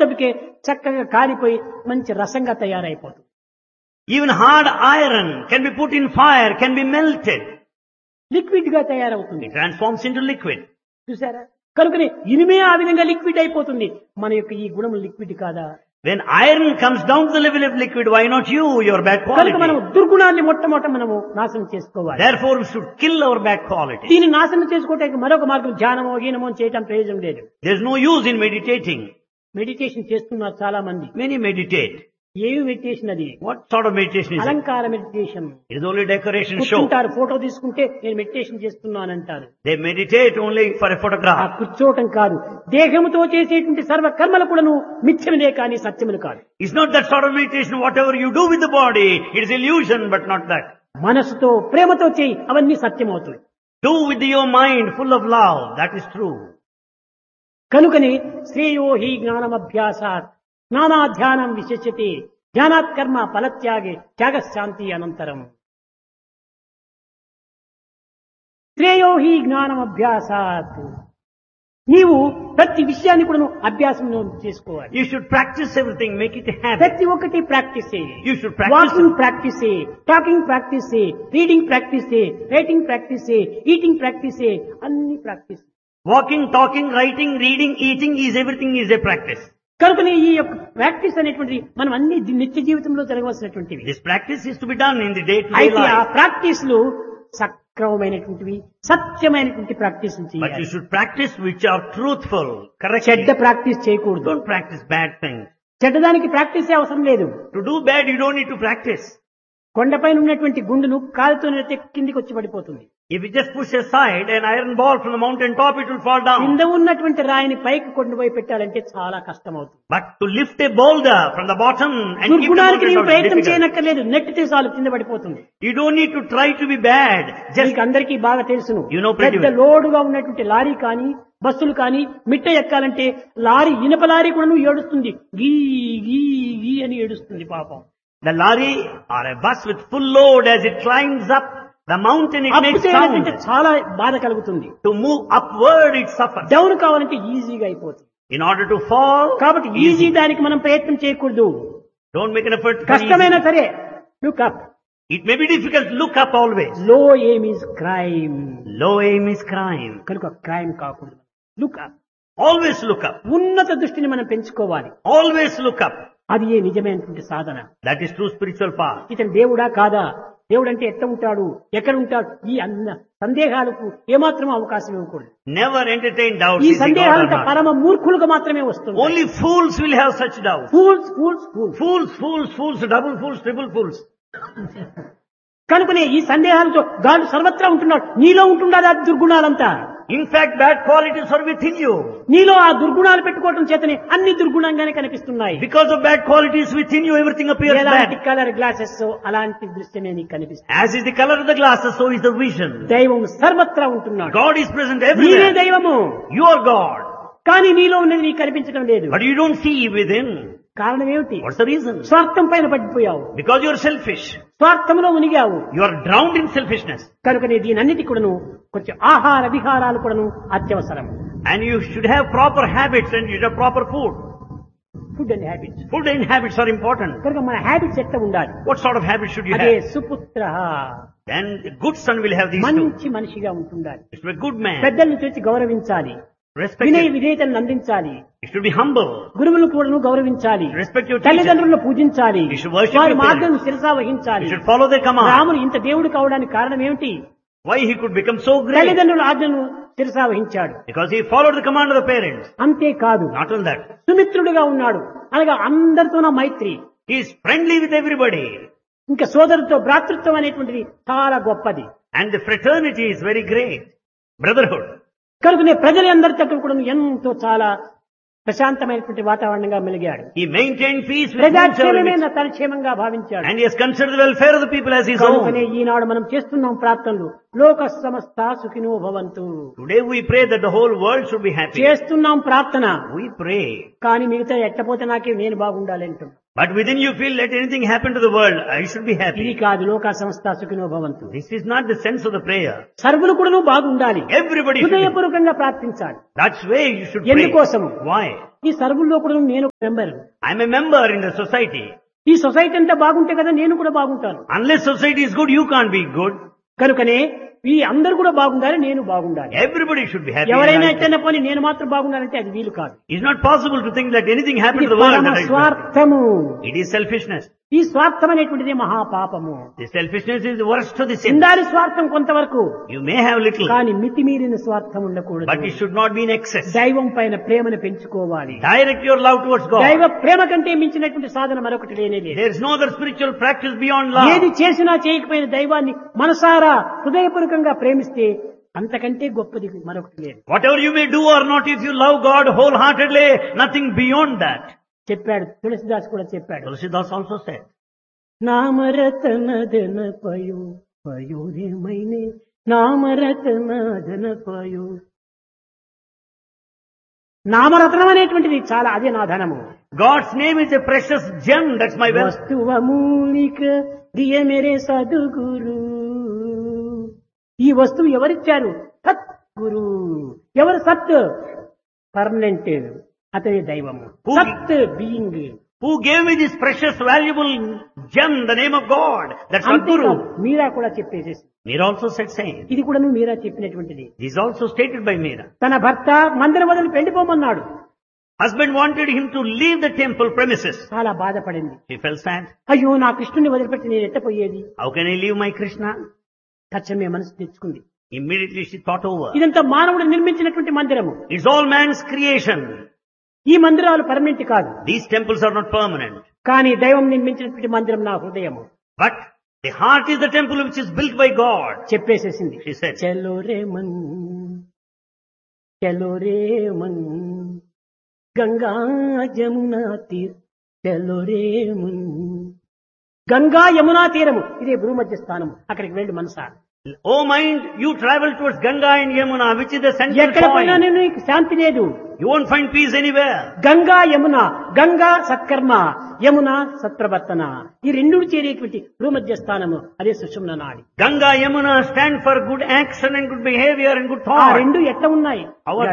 వచ్చేటప్పటికే చక్కగా కాలిపోయి మంచి రసంగా తయారైపోతుంది Even hard iron can be put in fire, can be melted. Liquid గా తయారవుతుంది It transforms into liquid. చూసారా కనుకనే ఇనిమే ఆ విధంగా లిక్విడ్ అయిపోతుంది మన యొక్క ఈ గుణం లిక్విడ్ కాదా When iron comes down to the level of liquid, why not you, your bad కనుక మనం quality? దుర్గుణాన్ని మొట్టమొదట మనము నాశనం చేసుకోవాలి Therefore, we should kill our bad quality. దీన్ని నాశనం చేసుకోవటానికి మరొక మార్గం ధ్యానమో హీనమో చేయటం ప్రయోజనం లేదు There's no use in meditating. Meditation చేస్తున్నారు చాలా మంది Many meditate. ఏమి మెడిటేషన్ అది What sort of meditation is it? అలంకార meditation It is only decoration show. కూర్చుంటారు ఫోటో తీసుకుంటే నేను మెడిటేషన్ చేస్తున్నానంటారు They meditate only for a ఆ photograph. కూర్చోవటం కాదు దేహముతో చేసేటువంటి సర్వ కర్మలు కూడాను మిథ్యములే కానీ సత్యములు కాదు It's not that sort of meditation. Whatever you do with the body, it is illusion, but not that. మనసుతో ప్రేమతో చేయి అవన్నీ సత్యమవుతాయి Do with your mind full of love. That is true. కనుకని శ్రేయో హి జ్ఞానమభ్యాసాత్ జ్ఞానాధ్యానం విశిష్యతే ధ్యానాత్ కర్మ ఫలత్యాగే త్యాగశాంతి అనంతరం శ్రేయో హి జ్ఞానమభ్యాసాత్ నీవు ప్రతి విషయాన్ని కూడా అభ్యాసం చేసుకోవాలి You should practice everything. Make it a habit. ప్రతి ఒక్కటి practice You should practice. Walking practice talking practice reading practice writing practice eating practice అన్ని practice Walking, talking, writing, reading, eating is everything is a practice. కనుకనే ఈ యొక్క practice అనేటువంటిది మనం అన్ని G- నిత్య జీవితంలో జరగవలసినటువంటివి This practice is to be done in the day-to-day అయితే ఆ life. ప్రాక్టీస్లు సక్రమమైనటువంటివి సత్యమైనటువంటి ప్రాక్టీస్ But you చేయాలి should practice which are truthful, correct. చెడ్డ ప్రాక్టీస్ చేయకూడదు Don't practice bad things. చెడ్డదానికి ప్రాక్టీస్ అవసరం లేదు To do bad, you don't need to practice. కొండపైన ఉన్నటువంటి గుండును కాలుతో నెడితే కిందికి వచ్చి పడిపోతుంది If you just push aside an iron ball from the mountain top, it will fall down. కింద ఉన్నటువంటి రాయిని పైకి కొండపోయి పెట్టాలంటే చాలా కష్టం అవుతుంది But to lift a boulder from the bottom and keep the దుర్గుణానికి mountain నీవు top is ప్రయత్నం difficult. చేయనక్కర్లేదు నెట్టితే చాలు కింద పడిపోతుంది You don't need to try to be bad. Just మీకు అందరికీ బాగా తెలుసును You know pretty పెద్ద well. లోడుగా ఉన్నటువంటి లారీ కానీ బస్సులు కానీ మిట్ట ఎక్కాలంటే లారీ ఇనప లారీ కూడా ఏడుస్తుంది గీ గీ గీ అని ఏడుస్తుంది పాపం the lorry or a bus with full load as it climbs up the mountain, it up makes చేయాలంటే sound. చాలా బాధ కలుగుతుంది To move upward, it suffers. Down కావాలంటే ఈజీగా అయిపోతుంది In order to fall, కాబట్టి ఈజీ దానికి మనం ప్రయత్నం చేయకూడదు don't make an effort. for కష్టమైనా easy. సరే look up It may be difficult. Look up always. Low aim is crime Low aim is crime. కనుక క్రైమ్ కాకూడదు look up Always look up. ఉన్నత దృష్టిని మనం పెంచుకోవాలి Always look up. అది ఏ నిజమైనటువంటి సాధన That is true spiritual path. ఇతను దేవుడా కాదా దేవుడు అంటే ఎట్లా ఉంటాడు ఎక్కడ ఉంటాడు ఈ అన్న సందేహాలకు ఏమాత్రం అవకాశం ఇవ్వకూడదు Never entertain doubts. ఈ Is he God or సందేహాలకు not? పరమ మూర్ఖులుగా మాత్రమే వస్తుంది Only fools will have such doubts. Fools fools fools Fools, fools, fools, double fools, triple fools. కనుకనే ఈ సందేహాలతో గాడు సర్వత్రా ఉంటున్నాడు నీలో ఉంటుండదా దుర్గుణాలంతా In fact, bad qualities are within you. నీలో ఆ దుర్గుణాలు పెట్టుకోవటం చేతనే అన్ని దుర్గుణంగానే కనిపిస్తున్నాయి Because of bad qualities within you, everything appears ఎలాంటి bad. కలర్ గ్లాసెస్ అలాంటి దృశ్యమే నీకు కనిపిస్తుంది As is the color of the glasses, so is the vision. దైవం సర్వత్రా ఉంటున్నాడు God is present నీవే everywhere. దైవము You are God. కానీ నీలో ఉన్నది నీకు కనిపించడం లేదు But you don't see within. కారణం ఏమిటి What's the reason? స్వార్థం పైన పడిపోయావు Because you are selfish. స్వార్థంలో మునిగావు You are drowned in selfishness. కనుకనే దీనన్నిటి కూడాను కొంచెం ఆహార విహారాలు కూడాను అత్యవసరం And you should have proper habits and you should have proper food. Food and habits Food and habits are important. కనుక మన హ్యాబిట్స్ ఎట్లా ఉండాలి What sort of habits should you అదే have? సుపుత్ర Then a good son will have these two. మంచి మనిషిగా ఉంటుండాలి You should be a good man. పెద్దల్ని చూసి గౌరవించాలి Respect వినయ your, విధేయతలను అందించాలి you should be humble. గురువులను కూడాను గౌరవించాలి Respect your teacher. తల్లిదండ్రులను పూజించాలి You should worship వారి your మార్గం parents. శిరసా వహించాలి You should follow their command. రాముడు ఇంత దేవుడు కావడానికి కారణం ఏమిటి Why he could become so great? తల్లిదండ్రుల ఆజ్ఞను శిరసా వహించాడు Because he followed the command of the parents. అంతేకాదు Not only that. సుమిత్రుడుగా ఉన్నాడు అనగా అందరితో నా మైత్రి He is friendly with everybody. ఇంకా సోదరుతో భ్రాతృత్వం అనేటువంటిది చాలా గొప్పది And the fraternity is very great. Brotherhood. కనుకనే ప్రజలందరి దగ్గర కూడా ఎంతో చాలా ప్రశాంతమైనటువంటి వాతావరణంగా మెలిగాడు He maintained peace with ప్రజాక్షేమమే himself. నా తన క్షేమంగా భావించాడు And he has considered the welfare of the people as his కనుకనే own. ఈనాడు మనం చేస్తున్నాం ప్రార్థనలు లోక సమస్త సుఖినో భవంతు Today we pray that the whole world should be happy. చేస్తున్నాం ప్రార్థన We pray. కానీ మిగతా ఎట్టపోతే నాకే నేను బాగుండాలి అంటున్నాం But within you feel let anything happen to the world, I should be ఇది happy. కాదు లోక సంస్థ సుఖినో భవంతు This is not the sense of the prayer. సర్వులు కూడా బాగుండాలి Everybody should be. హృదయపూర్వకంగా ప్రార్థించాలి That's way you should pray. ఎందుకోసం? Why? ఈ సర్వుల్లో కూడా నేను member I'm a member in the society. ఈ సొసైటీ అంతా బాగుంటే కదా నేను కూడా బాగుంటాను Unless society is good, you can't be good. కనుకనే ఈ అందరు కూడా బాగుండాలి నేను బాగుండాలి Everybody should be happy. in ఎవరైనా life. ఎట్టన్న పోనీ నేను మాత్రం బాగుండాలంటే అది వీలు కాదు It's not possible to think that anything happened ఇది to the world. పరమ that I should- స్వార్థము It is selfishness. ఈ స్వార్థం అనేటువంటిది మహాపాపము The selfishness is the worst of the sin. ఉండాలి స్వార్థం కొంతవరకు You may have little, కానీ మితిమీరిన స్వార్థం ఉండకూడదు but it should not be in excess. దైవం పైన ప్రేమను పెంచుకోవాలి Direct your love towards God. దైవ ప్రేమ కంటే మించినటువంటి సాధన మరొకటి లేనే లేదు There is no other spiritual practice beyond love. ఏది చేసినా చేయకపోయిన దైవాన్ని మనసారా హృదయపూర్వకంగా ప్రేమిస్తే అంతకంటే గొప్పది మరొకటి లేదు Whatever you may do or not, if you love God wholeheartedly, nothing beyond that. చెప్పాడు తులసిదాస్ కూడా చెప్పాడు Tulsidas also said, నామరతనదన పయో పయోరేమైనే నామరతనదన పయో నామరత్నం అనేటువంటిది చాలా అదే నా ధనము God's name is a precious gem, that's my wealth. వస్తువమూలిక దియ మేరే సద్గురు ఈ వస్తువు ఎవరిచ్చారు సత్ గురు ఎవరు సత్ పర్మనెంట్ అతని దైవము Who- సత్ being Who gave me this precious, valuable gem, the name of God? That's అంతేకాదు Sadguru. మీరా కూడా చెప్పేసేసి Meera also said same. ఇది కూడా మీరా చెప్పినటువంటిది This is also stated by Meera. తన భర్త మందిరం వదిలి వెళ్ళిపోమన్నాడు Husband wanted him to leave the temple premises. చాలా బాధపడింది She felt sad. అయ్యో నా కృష్ణుని వదిలిపెట్టి నేను ఎట్టపోయేది How can I leave my Krishna? తచ్చమే మనసు తెచ్చుకుంది Immediately she thought over. ఇదంతా మానవుడు నిర్మించినటువంటి మందిరము It's all man's creation. ఈ మందిరాలు పర్మనెంట్ కాదు These temples are not permanent. కానీ దైవం నిర్మించినటువంటి మందిరం నా హృదయము But the heart is the temple which is built by God. చెప్పేసేసింది She said, చలో రే మన్ చలో రే మన్ గంగా జమునా తీర్ చలో రే మన్ గంగా యమునా తీరము ఇదే భూమధ్య స్థానము అక్కడికి వెళ్ళి మనసా Oh mind, you travel towards Ganga and Yamuna, which is the central ఎక్కడ పోయినా point. నేను నీకు శాంతి లేదు You won't find peace anywhere. Ganga Yamuna Ganga సత్కర్మ యమున సత్ప్రవర్తన ఈ రెండు చేరేటువంటి భూమధ్య స్థానము అదే సుషుమ్న నాడి Ganga, Yamuna stand for good action and good behavior and good ఆ thought. రెండు ఎట్లా ఉన్నాయి Our